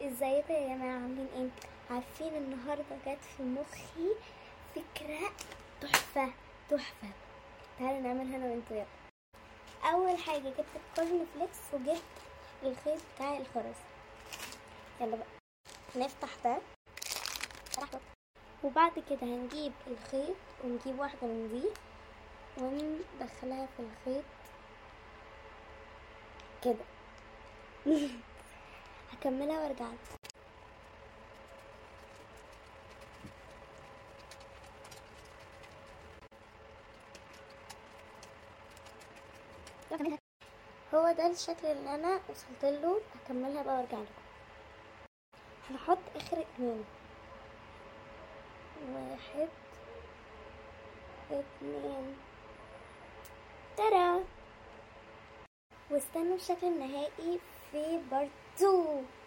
ازيكم يا جماعة عاملين ايه؟ عارفين النهاردة جت في مخي فكرة تحفة تحفة تعالوا نعملها انا وانتوا يلا اول حاجة جبت الكورن فليكس وجبت الخيط بتاع الخرز يلا بقى نفتح ده وبعد كده هنجيب الخيط ونجيب واحدة من دي وندخلها في الخيط كده هكملها وارجع لكم. هو ده الشكل اللي انا وصلت له هكملها بقى وارجع لكم هنحط اخر اتنين واحد اتنين ترى واستنوا الشكل النهائي في بارت 2